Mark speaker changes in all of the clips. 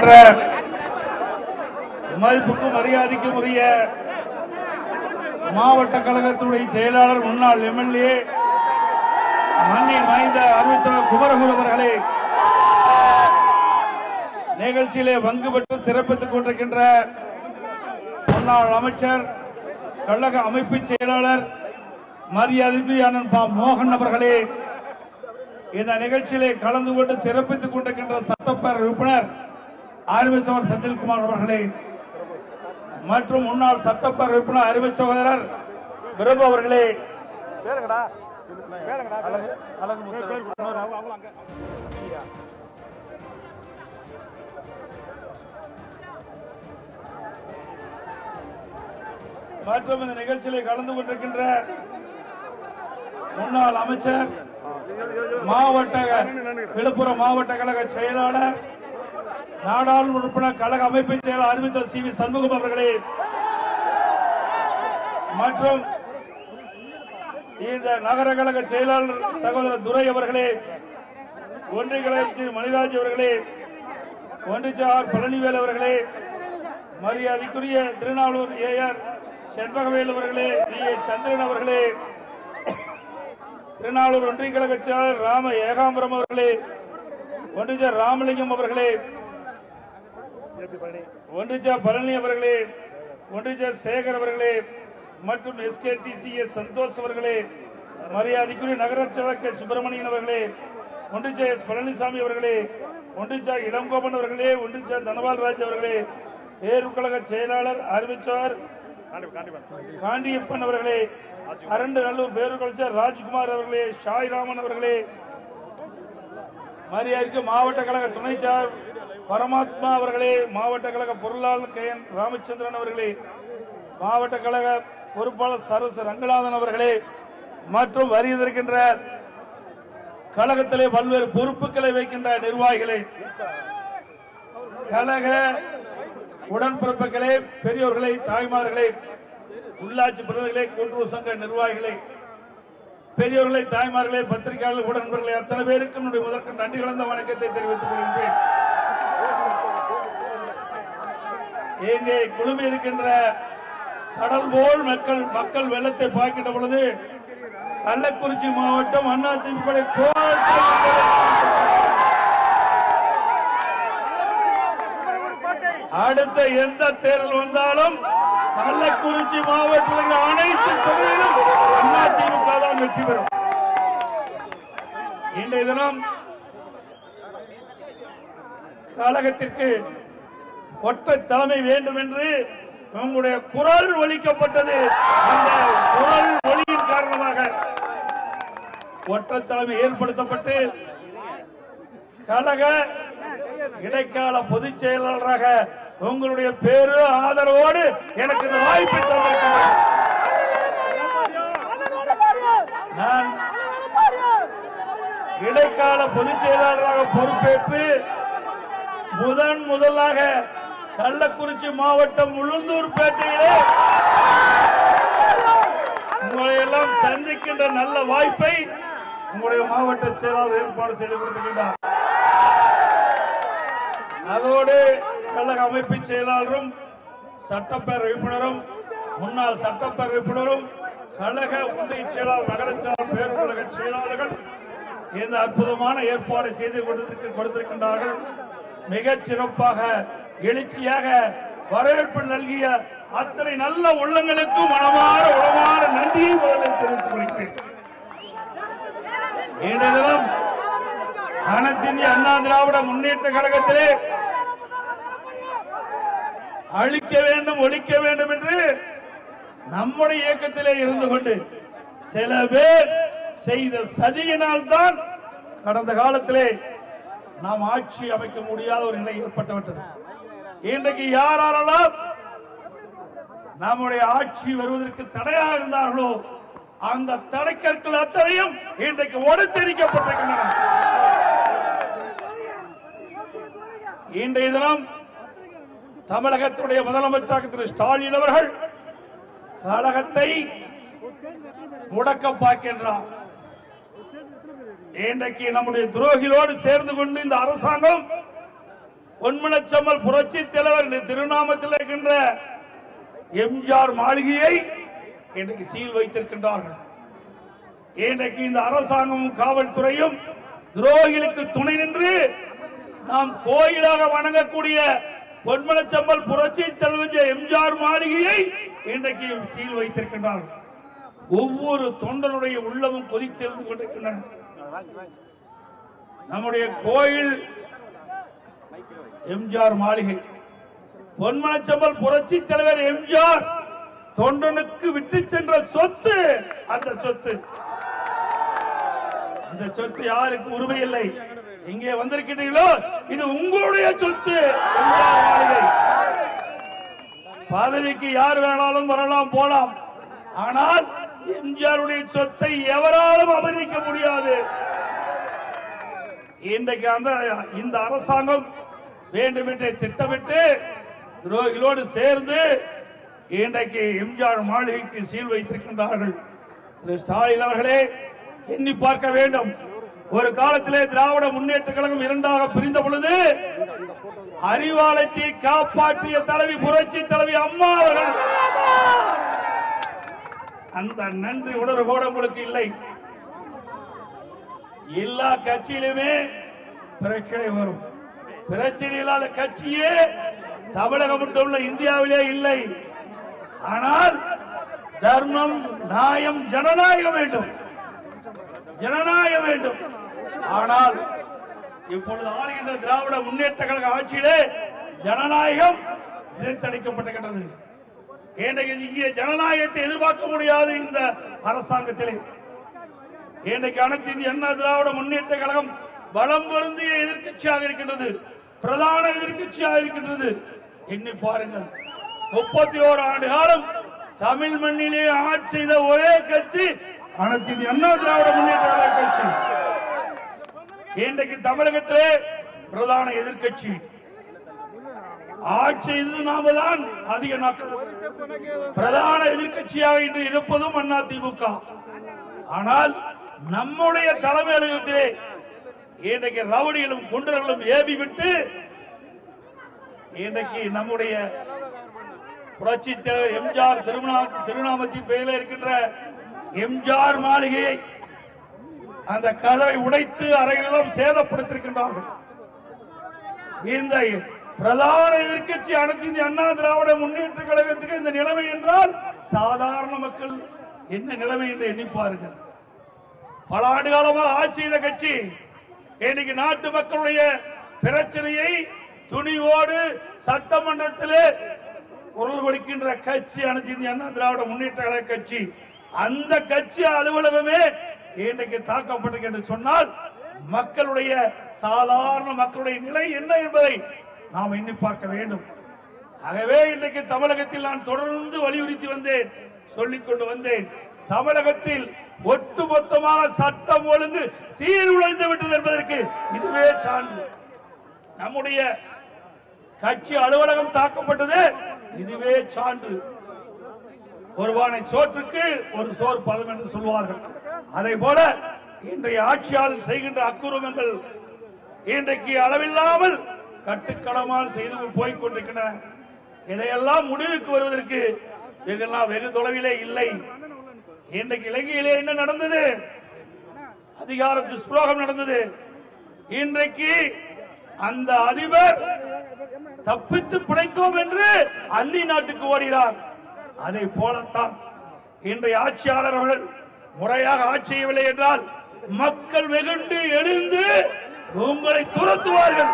Speaker 1: கொண்டிருக்கின்ற மதிப்புக்கும் மரியாதைக்கும் உரிய மாவட்ட கழகத்தினுடைய செயலாளர் முன்னாள் எம்எல்ஏ மண்ணின் மைந்த அறிவித்தவர் குமரகுரு அவர்களே நிகழ்ச்சியிலே பங்கு பெற்று சிறப்பித்துக் கொண்டிருக்கின்ற முன்னாள் அமைச்சர் கழக அமைப்பு செயலாளர் மரியாதைக்குரிய அண்ணன் பா மோகன் அவர்களே இந்த நிகழ்ச்சியிலே கலந்து கொண்டு சிறப்பித்துக் கொண்டிருக்கின்ற சட்டப்பேரவை உறுப்பினர் ஆர்வசவர் செந்தில்குமார் அவர்களே மற்றும் முன்னாள் சட்டப்பேரவை உறுப்பினர் அறிவு சகோதரர் பிரபு அவர்களே மற்றும் இந்த நிகழ்ச்சியிலே கலந்து கொண்டிருக்கின்ற முன்னாள் அமைச்சர் மாவட்ட விழுப்புரம் மாவட்ட கழக செயலாளர் நாடாளுமன்ற உறுப்பினர் கழக அமைப்பு செயலாளர் அறிவித்த சி வி சண்முகம் அவர்களே மற்றும் இந்த நகர கழக செயலாளர் சகோதரர் துரை அவர்களே ஒன்றிய கழகத்தின் மணிராஜ் அவர்களே ஒன்றிச்சார் பழனிவேல் அவர்களே மரியாதைக்குரிய திருநாளூர் ஏஆர் செண்பகவேல் அவர்களே பி ஏ சந்திரன் அவர்களே திருநாளூர் ஒன்றிய கழக செயலாளர் ராம ஏகாம்பரம் அவர்களே ஒன்றிய ராமலிங்கம் அவர்களே ஒன்றிய பழனி அவர்களே ஒன்றிய சேகர் அவர்களே மற்றும் எஸ்கேடிசிஎஸ் சந்தோஷ் அவர்களே மரியாதைக்குரிய நகராட்சி கே சுப்பிரமணியன் அவர்களே ஒன்றிய எஸ் பழனிசாமி அவர்களே ஒன்றிய இளங்கோபன் அவர்களே ஒன்றிய தனபால் ராஜ் அவர்களே பேரு கழக செயலாளர் அறிவிச்சார் காண்டியப்பன் அவர்களே அரண்டு நல்லூர் பேரு கலைச்சர் ராஜ்குமார் அவர்களே ஷாய்ராமன் அவர்களே மரியாதைக்கு மாவட்ட கழக துணை சார் பரமாத்மா அவர்களே மாவட்ட கழக பொருளாளர் கே என் ராமச்சந்திரன் அவர்களே மாவட்ட கழக பொறுப்பாளர் சரஸ் ரங்கநாதன் அவர்களே மற்றும் வருகின்ற கழகத்திலே பல்வேறு பொறுப்புகளை வைக்கின்ற நிர்வாகிகளே கழக உடன்பிறப்புகளே பெரியோர்களே தாய்மார்களே உள்ளாட்சி பிரதிகளே கூட்டுறவு சங்க நிர்வாகிகளே பெரியோர்களே தாய்மார்களே பத்திரிகையாளர் உடன்பர்களே அத்தனை பேருக்கும் என்னுடைய முதற்கு நன்றி கலந்த வணக்கத்தை தெரிவித்துக் கொள்கின்றேன் இங்கே குழுமி இருக்கின்ற கடல் போல் மக்கள் மக்கள் வெள்ளத்தை பார்க்கின்ற பொழுது கள்ளக்குறிச்சி மாவட்டம் அதிமுக கோட்டை அடுத்த எந்த தேர்தல் வந்தாலும் கள்ளக்குறிச்சி மாவட்டத்தில் இருக்கிற அனைத்து தொகுதியிலும் அதிமுக தான் வெற்றி பெறும் இன்றைய தினம் கழகத்திற்கு ஒற்றை தலைமை வேண்டும் என்று உங்களுடைய குரல் ஒலிக்கப்பட்டது அந்த குரல் ஒலியின் காரணமாக ஒற்றை தலைமை ஏற்படுத்தப்பட்டு கழக இடைக்கால பொதுச் செயலாளராக உங்களுடைய பேரு ஆதரவோடு எனக்கு இந்த வாய்ப்பை தந்திருக்கிறார் நான் இடைக்கால பொதுச் செயலாளராக பொறுப்பேற்று முதன் முதலாக கள்ளக்குறிச்சி மாவட்டம் உளுந்தூர் பேட்டையிலே உங்களை எல்லாம் சந்திக்கின்ற நல்ல வாய்ப்பை உங்களுடைய மாவட்ட செயலாளர் ஏற்பாடு செய்து கொடுத்திருக்கின்றார் அதோடு கழக அமைப்பு செயலாளரும் சட்டப்பேரவை உறுப்பினரும் முன்னாள் சட்டப்பேரவை உறுப்பினரும் கழக ஒன்றிய செயலாளர் நகர செயலாளர் பேருலக செயலாளர்கள் இந்த அற்புதமான ஏற்பாடு செய்து கொடுத்திருக்க- கொடுத்திருக்கின்றார்கள் மிகச் சிறப்பாக எழுச்சியாக வரவேற்பு நல்கிய அத்தனை நல்ல உள்ளங்களுக்கும் மனமாற உளமாற நன்றியை முதலில் தெரிவித்துக் கொள்கிறேன் இன்றைய தினம் அனைத்து இந்திய அண்ணா திராவிட முன்னேற்ற கழகத்திலே அழிக்க வேண்டும் ஒழிக்க வேண்டும் என்று நம்முடைய இயக்கத்திலே இருந்து கொண்டு சில பேர் செய்த சதியினால் தான் கடந்த காலத்திலே நாம் ஆட்சி அமைக்க முடியாத ஒரு நிலை ஏற்பட்டுவிட்டது இன்றைக்கு யாரெல்லாம் நம்முடைய ஆட்சி வருவதற்கு தடையாக இருந்தார்களோ அந்த தடைக்கற்கள் அத்தனையும் இன்றைக்கு ஒடுத்தெரிக்கப்பட்டிருக்கின்றன இன்றைய தினம் தமிழகத்துடைய முதலமைச்சர் திரு ஸ்டாலின் அவர்கள் கழகத்தை முடக்க பார்க்கின்றார் இன்றைக்கு நம்முடைய துரோகிகளோடு சேர்ந்து கொண்டு இந்த அரசாங்கம் பொன்மனச்சம்மல் புரட்சி தலைவர் இந்த திருநாமத்தில் இருக்கின்ற எம்ஜிஆர் மாளிகையை இன்றைக்கு சீல் வைத்திருக்கின்றார்கள் இன்றைக்கு இந்த அரசாங்கமும் காவல்துறையும் துரோகிகளுக்கு துணை நின்று நாம் கோயிலாக வணங்கக்கூடிய பொன்மனச்சம்பல் புரட்சி தலைவர் எம்ஜிஆர் மாளிகையை இன்றைக்கு சீல் வைத்திருக்கின்றார்கள் ஒவ்வொரு தொண்டனுடைய உள்ளமும் கொதித்தெழுந்து கொண்டிருக்கின்றன நம்முடைய கோயில் எம்ஜிஆர் மாளிகை பொன்மனச்சம்பல் புரட்சி தலைவர் எம்ஜிஆர் தொண்டனுக்கு விட்டு சென்ற சொத்து அந்த சொத்து இந்த சொத்து யாருக்கு உரிமை இல்லை இங்கே வந்திருக்கிறீர்களோ இது உங்களுடைய சொத்து எம்ஜிஆர் மாளிகை பதவிக்கு யார் வேணாலும் வரலாம் போலாம் ஆனால் எம்ஜிஆருடைய சொத்தை எவராலும் அபகரிக்க முடியாது இன்றைக்கு அந்த இந்த அரசாங்கம் வேண்டுமென்றே திட்டமிட்டு துரோகிகளோடு சேர்ந்து இன்றைக்கு எம்ஜிஆர் மாளிகைக்கு சீல் வைத்திருக்கின்றார்கள் திரு ஸ்டாலின் அவர்களே எண்ணி பார்க்க வேண்டும் ஒரு காலத்திலே திராவிட முன்னேற்ற கழகம் இரண்டாக பிரிந்த பொழுது அறிவாலயத்தை காப்பாற்றிய தலைவி புரட்சி தலைவி அம்மா அவர்கள் அந்த நன்றி உணர்வு கூட உங்களுக்கு இல்லை எல்லா கட்சியிலுமே பிரச்சனை வரும் பிரச்சனை இல்லாத கட்சியே தமிழகம் மட்டுமல்ல இந்தியாவிலே இல்லை ஆனால் தர்மம் நியாயம் ஜனநாயகம் வேண்டும் ஜனநாயகம் வேண்டும் ஆனால் இப்பொழுது ஆளுகின்ற திராவிட முன்னேற்ற கழக ஆட்சியிலே ஜனநாயகம் சிதைத்தடிக்கப்பட்டிருக்கிறது இன்றைக்கு இங்கே ஜனநாயகத்தை எதிர்பார்க்க முடியாது இந்த அரசாங்கத்திலே இன்றைக்கு அனைத்து இந்திய அண்ணா திராவிட முன்னேற்ற கழகம் பலம் பொருந்திய எதிர்க்கட்சியாக இருக்கின்றது பிரதான எதிர்க்கட்சியாக இருக்கின்றது எண்ணி பாருங்கள் முப்பத்தி ஓரு ஆண்டு காலம் தமிழ் மண்ணிலே ஆட்சி செய்த ஒரே கட்சி அனைத்து இந்திய அண்ணா திராவிட முன்னேற்ற கழக கட்சி இன்றைக்கு தமிழகத்திலே பிரதான எதிர்க்கட்சி ஆட்சி செய்தது நாம தான் அதிக நாட்கள் பிரதான எதிர்க்கட்சியாக இன்று இருப்பதும் அண்ணா திமுக ஆனால் நம்முடைய தலைமையகத்திலே இன்றைக்கு ரவுடிகளும் குண்டர்களும் ஏவி விட்டு இன்றைக்கு நம்முடைய புரட்சி தலைவர் எம்ஜிஆர் திருமணா திருநாமத்தின் பெயரில் இருக்கின்ற எம்ஜிஆர் மாளிகையை அந்த கதவை உடைத்து அறைகளெல்லாம் சேதப்படுத்தியிருக்கின்றார்கள் இந்த பிரதான எதிர்க்கட்சி அனைத்து இந்திய அண்ணா திராவிட முன்னேற்ற கழகத்துக்கு இந்த நிலைமை என்றால் சாதாரண மக்கள் என்ன நிலைமை என்று எண்ணி பாருங்கள் பல ஆண்டு காலமாக ஆட்சி செய்த கட்சி இன்னைக்கு நாட்டு மக்களுடைய பிரச்சனையை துணிவோடு சட்டமன்றத்திலே குரல் கொடுக்கின்ற கட்சி அனைத்து இந்திய அண்ணா திராவிட முன்னேற்ற கழக கட்சி அந்த கட்சி அலுவலகமே இன்றைக்கு தாக்கப்பட்டது என்று சொன்னால் மக்களுடைய சாதாரண மக்களுடைய நிலை என்ன என்பதை நாம் எண்ணி பார்க்க வேண்டும் ஆகவே இன்றைக்கு தமிழகத்தில் நான் தொடர்ந்து வலியுறுத்தி வந்தேன் சொல்லிக் கொண்டு வந்தேன் தமிழகத்தில் ஒட்டுமொத்தமாக சட்டம் ஒழுங்கு சீர்குலைந்து விட்டது என்பதற்கு இதுவே சான்று நம்முடைய கட்சி அலுவலகம் தாக்கப்பட்டது இதுவே சான்று ஒருவானை சோற்றுக்கு ஒரு சோர் பதம் என்று சொல்வார்கள் அதை போல இன்றைய ஆட்சியாளர் செய்கின்ற அக்குறுமங்கள் இன்றைக்கு அளவில்லாமல் கட்டுக்கடமால் செய்து போய்க் கொண்டிருக்கின்றன இதையெல்லாம் முடிவுக்கு வருவதற்கு வெகுலாம் வெகு தொலைவிலே இல்லை இன்றைக்கு இலங்கையிலே என்ன நடந்தது அதிகார துஷ்பிரயோகம் நடந்தது இன்றைக்கு அந்த அதிபர் தப்பித்து பிழைத்தோம் என்று அந்நி நாட்டுக்கு ஓடினார் அதை போலத்தான் இன்றைய ஆட்சியாளர் அவர்கள் முறையாக ஆட்சி செய்யவில்லை என்றால் மக்கள் வெகுண்டு எழுந்து உங்களை துரத்துவார்கள்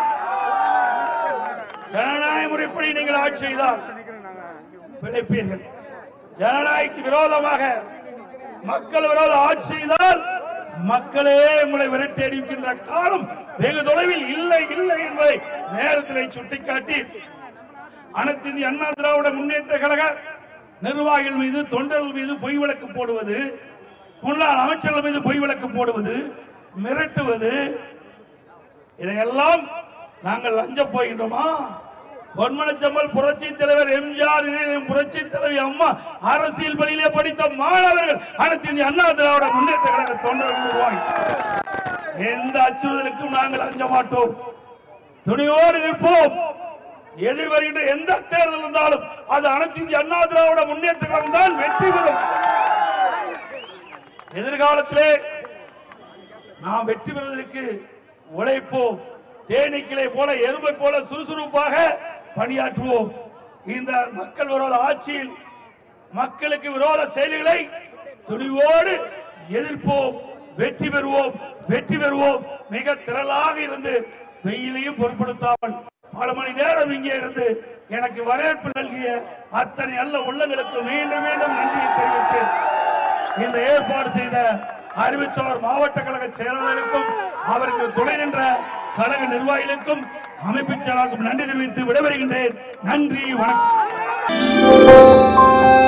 Speaker 1: ஜனநாயக முறைப்படி நீங்கள் ஆட்சி செய்தால் பிழைப்பீர்கள் ஜனநாயகக்கு விரோதமாக மக்கள் விரோத ஆட்சி செய்தால் மக்களே உங்களை விரட்டி அடிக்கின்ற காலம் வெகு தொலைவில் இல்லை இல்லை என்பதை நேரத்தில் சுட்டிக்காட்டி அனைத்து இந்திய அண்ணா திராவிட முன்னேற்ற கழக நிர்வாகிகள் மீது தொண்டர்கள் மீது பொய் வழக்கு போடுவது முன்னாள் அமைச்சர்கள் மீது பொய் வழக்கு போடுவது மிரட்டுவது இதையெல்லாம் நாங்கள் லஞ்ச போகின்றோமா பொன்மனச்சம்மல் புரட்சி தலைவர் எம்ஜிஆர் இதயம் புரட்சி தலைவி அம்மா அரசியல் பணியிலே படித்த மாணவர்கள் அனைத்து இந்திய அண்ணா திராவிட முன்னேற்ற கழக தொண்டர்கள் உருவாகி எந்த அச்சுறுத்தலுக்கும் நாங்கள் அஞ்ச மாட்டோம் துணிவோடு நிற்போம் எதிர் வருகின்ற எந்த தேர்தல் இருந்தாலும் அது அனைத்து இந்திய அண்ணா திராவிட முன்னேற்ற கழகம் தான் வெற்றி பெறும் எதிர்காலத்திலே நாம் வெற்றி பெறுவதற்கு உழைப்போம் தேனீக்களை போல எறும்பை போல சுறுசுறுப்பாக பணியாற்றுவோம் இந்த மக்கள் விரோத ஆட்சியில் மக்களுக்கு விரோத செயல்களை துணிவோடு எதிர்ப்போம் வெற்றி பெறுவோம் வெற்றி பெறுவோம் மிக திரளாக இருந்து வெயிலையும் பொருட்படுத்தாமல் பல மணி நேரம் இங்கே இருந்து எனக்கு வரவேற்பு நல்கிய அத்தனை நல்ல உள்ளங்களுக்கு மீண்டும் மீண்டும் நன்றியை தெரிவித்து இந்த ஏற்பாடு செய்த அறிவிச்சவர் மாவட்ட கழக செயலாளருக்கும் அவருக்கு துணை நின்ற கழக நிர்வாகிகளுக்கும் அமைப்பு செயலாளருக்கும் நன்றி தெரிவித்து விடைபெறுகின்றேன் நன்றி வணக்கம்